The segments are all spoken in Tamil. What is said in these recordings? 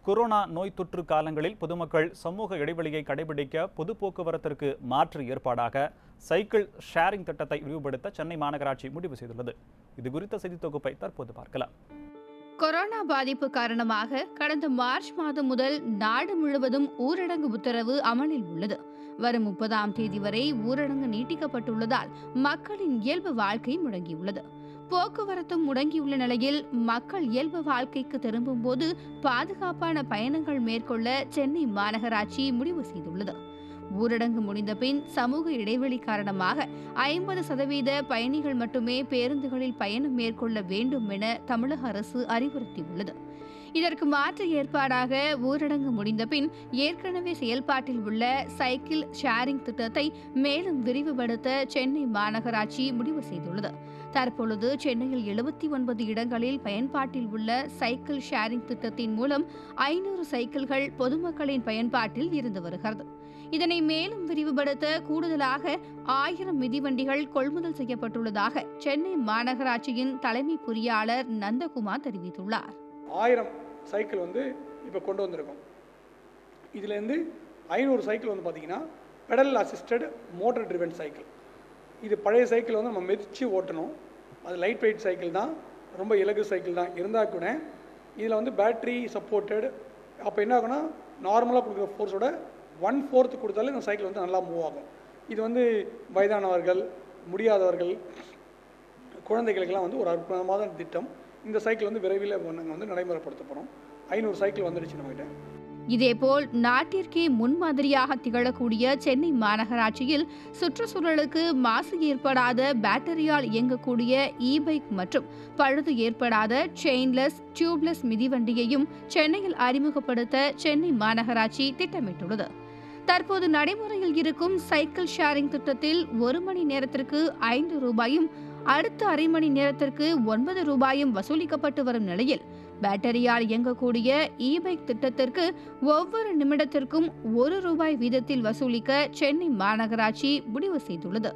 கொரோனா நோய் தொற்று காலங்களில் பொதுமக்கள் சமூக இடைவெளியை கடைபிடிக்க பொது போக்குவரத்திற்கு மாற்று ஏற்பாடாக சைக்கிள் ஷேரிங் திட்டத்தை விரிவுபடுத்த சென்னை மாநகராட்சி முடிவு செய்துள்ளது இது குறித்த செய்தி தொகுப்பை தற்போது பார்க்கலாம் கொரோனா பாதிப்பு காரணமாக கடந்த மார்ச் மாதம் முதல் நாடு முழுவதும் ஊரடங்கு உத்தரவு அமலில் உள்ளது வரும் முப்பதாம் தேதி வரை ஊரடங்கு நீட்டிக்கப்பட்டுள்ளதால் மக்களின் இயல்பு வாழ்க்கை முடங்கியுள்ளது போக்குவரத்தும் முடங்கியுள்ள நிலையில் மக்கள் இயல்பு வாழ்க்கைக்கு திரும்பும்போது பாதுகாப்பான பயணங்கள் மேற்கொள்ள சென்னை மாநகராட்சி முடிவு செய்துள்ளது ஊரடங்கு முடிந்த பின் சமூக இடைவெளி காரணமாக ஐம்பது சதவீத பயணிகள் மட்டுமே பேருந்துகளில் பயணம் மேற்கொள்ள வேண்டும் என தமிழக அரசு அறிவுறுத்தியுள்ளது இதற்கு மாற்று ஏற்பாடாக ஊரடங்கு முடிந்த பின் ஏற்கனவே செயல்பாட்டில் உள்ள சைக்கிள் ஷேரிங் திட்டத்தை மேலும் விரிவுபடுத்த சென்னை மாநகராட்சி முடிவு செய்துள்ளது தற்பொழுது சென்னையில் எழுபத்தி ஒன்பது இடங்களில் பயன்பாட்டில் உள்ள சைக்கிள் ஷேரிங் திட்டத்தின் மூலம் ஐநூறு சைக்கிள்கள் பொதுமக்களின் பயன்பாட்டில் இருந்து வருகிறது இதனை மேலும் விரிவுபடுத்த கூடுதலாக ஆயிரம் மிதிவண்டிகள் கொள்முதல் செய்யப்பட்டுள்ளதாக சென்னை மாநகராட்சியின் தலைமை பொறியாளர் நந்தகுமார் தெரிவித்துள்ளார் ஆயிரம் சைக்கிள் வந்து இப்போ கொண்டு வந்திருக்கோம் இதுலேருந்து ஐநூறு சைக்கிள் வந்து பார்த்திங்கன்னா pedal assisted motor driven cycle இது பழைய சைக்கிள் வந்து நம்ம மிதித்து ஓட்டணும் அது லைட் வெயிட் சைக்கிள் தான் ரொம்ப இலகு சைக்கிள் தான் இருந்தால் கூட இதில் வந்து பேட்ரி சப்போர்ட்டட் அப்போ என்ன ஆகும்னா நார்மலாக கொடுக்குற ஃபோர்ஸோட ஒன் ஃபோர்த் கொடுத்தாலே இந்த சைக்கிள் வந்து நல்லா மூவ் ஆகும் இது வந்து வயதானவர்கள் முடியாதவர்கள் குழந்தைகளுக்கெல்லாம் வந்து ஒரு அற்புதமான திட்டம் இந்த சைக்கிள் வந்து விரைவில் நாங்கள் வந்து நடைமுறைப்படுத்த போகிறோம் ஐநூறு சைக்கிள் வந்துடுச்சு நம்மகிட்ட இதேபோல் நாட்டிற்கே முன்மாதிரியாக திகழக்கூடிய சென்னை மாநகராட்சியில் சுற்றுச்சூழலுக்கு மாசு ஏற்படாத பேட்டரியால் இயங்கக்கூடிய இ பைக் மற்றும் பழுது ஏற்படாத செயின்லெஸ் டியூப்லெஸ் மிதிவண்டியையும் சென்னையில் அறிமுகப்படுத்த சென்னை மாநகராட்சி திட்டமிட்டுள்ளது தற்போது நடைமுறையில் இருக்கும் சைக்கிள் ஷேரிங் திட்டத்தில் ஒரு மணி நேரத்திற்கு ஐந்து ரூபாயும் அடுத்த அரை மணி நேரத்திற்கு ஒன்பது ரூபாயும் வசூலிக்கப்பட்டு வரும் நிலையில் பேட்டரியால் இயங்கக்கூடிய இ பைக் திட்டத்திற்கு ஒவ்வொரு நிமிடத்திற்கும் ஒரு ரூபாய் வீதத்தில் வசூலிக்க சென்னை மாநகராட்சி முடிவு செய்துள்ளது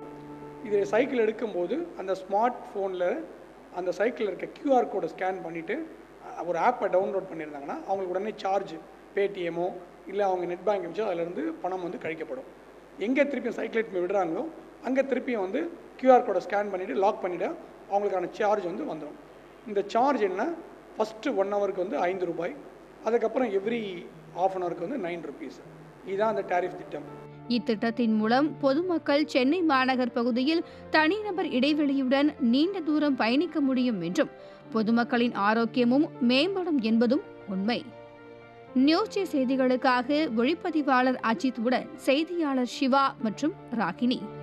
இது சைக்கிள் எடுக்கும்போது அந்த ஸ்மார்ட் ஃபோனில் அந்த சைக்கிளில் இருக்க கியூஆர் கோடை ஸ்கேன் பண்ணிவிட்டு ஒரு ஆப்பை டவுன்லோட் பண்ணியிருந்தாங்கன்னா அவங்களுக்கு உடனே சார்ஜ் பேடிஎம்மோ இல்லை அவங்க நெட் பேங்க் வச்சோ அதிலேருந்து பணம் வந்து கழிக்கப்படும் எங்கே திருப்பியும் சைக்கிள் எடுத்து விடுறாங்களோ அங்கே திருப்பியும் வந்து கியூஆர் கோடை ஸ்கேன் பண்ணிவிட்டு லாக் பண்ணிவிட்டு அவங்களுக்கான சார்ஜ் வந்து வந்துடும் இந்த சார்ஜ் என்ன ஃபஸ்ட்டு ஒன் ஹவருக்கு வந்து ஐந்து ரூபாய் அதுக்கப்புறம் எவ்ரி ஆஃப் அன் ஹவருக்கு வந்து நைன் ருபீஸ் இதுதான் அந்த டாரிஃப் திட்டம் இத்திட்டத்தின் மூலம் பொதுமக்கள் சென்னை மாநகர் பகுதியில் தனிநபர் இடைவெளியுடன் நீண்ட தூரம் பயணிக்க முடியும் என்றும் பொதுமக்களின் ஆரோக்கியமும் மேம்படும் என்பதும் உண்மை நியூஸ் ஜே செய்திகளுக்காக ஒளிப்பதிவாளர் அஜித் உடன் செய்தியாளர் சிவா மற்றும் ராகினி